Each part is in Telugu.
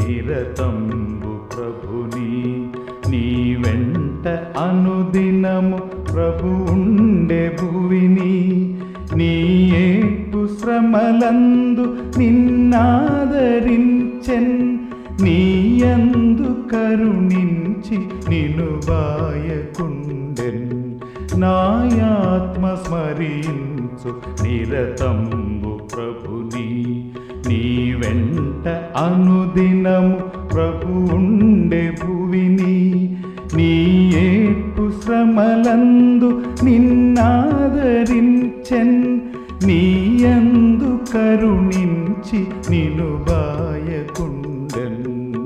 నిరతంబు ప్రభుని నీ వెంట అనుదినము ప్రభు ఉండే భువిని నీ ఏపు శ్రమలందు నిన్నాదరించెన్ నీయందు కరుణించి నిను బాయకుండెన్ నాయాత్మ స్మరించు నిరతంబు ప్రభుని నీ వెంట అనుదినము ప్రభు ఉండే భువిని నీ ఏపు శ్రమలందు నిన్నాదరించెన్ నీయందు కరుణించి నిను బాయకుండెన్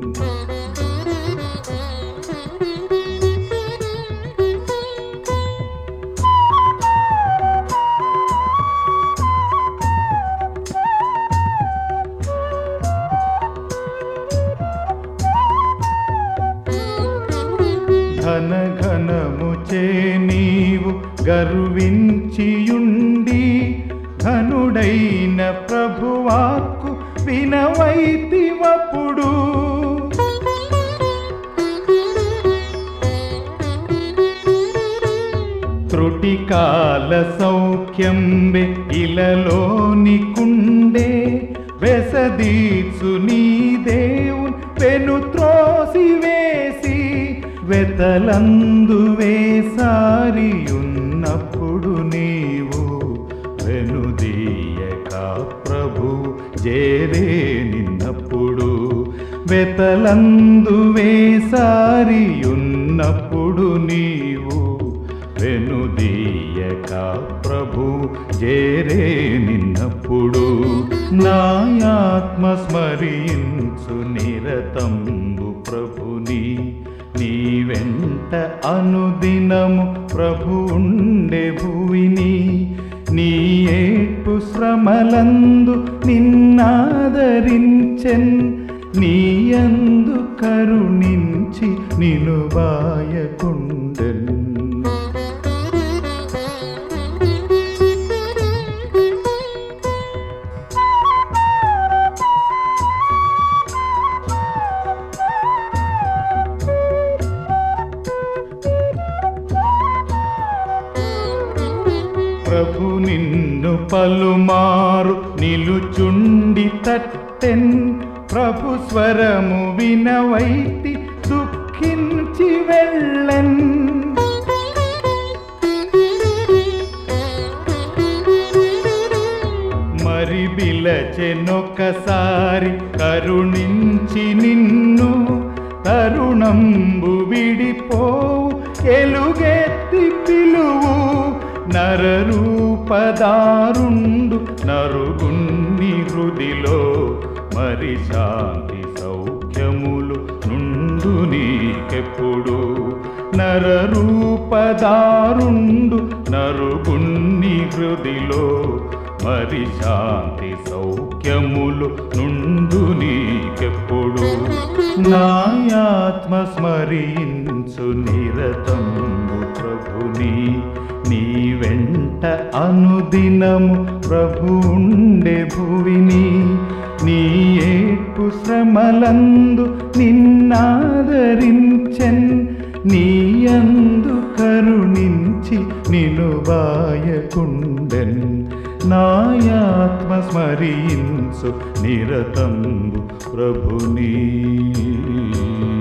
ఘన ఘనము చే నీవు గర్వించియుండి ఘనుడైన ప్రభువాకు వినవైతివప్పుడు త్రుటికాల సౌఖ్యంబె ఇలలోని కుండే వెసదీసు నీ దేవున్ పెను త్రోసి వేసి వెతలందు వేసారి ఉన్నప్పుడు నీవు వెనుదీయక ప్రభు జేరే నిన్నప్పుడు వెతలందు వేసారి ఉన్నప్పుడు నీవు వెనుదీయక ప్రభు జేరే నిన్నప్పుడు నాయాత్మ స్మరించు నిరతంబు ప్రభుని నీ వెంట అనుదినము ప్రభు ఉండే భువిని నీ ఏపు శ్రమలందు నిన్నాదరించెన్ నీయందు కరుణించి నిను బాయకుండెన్ ప్రభు నిన్ను పలుమారు నిలుచుండి తట్టెన్ ప్రభు స్వరము వినవైతి దుఃఖించి వెళ్ళెన్ మరి బిలచెనొకసారి కరుణించి నిన్ను తరుణంబు విడిపోవు ఎలుగెత్తి పిలువు నరరూపదారుండు నరుగుణ్ణి హృదిలో మరి శాంతి సౌఖ్యములు నుండు నీకెప్పుడు నరరూపదారుండు నరుగుణ్ణి హృదిలో మరి శాంతి సౌఖ్యములు నుండు నీకెప్పుడు నాయాత్మ స్మరించు నిరతంబు ప్రభుని నీ వెంట అనుదినము ప్రభు ఉండే భువిని నీ ఏపు శ్రమలందు నిన్నాదరించెన్ నీయందు కరుణించి నిను బాయకుండెన్ నాయాత్మ స్మరించు నిరతంబు ప్రభుని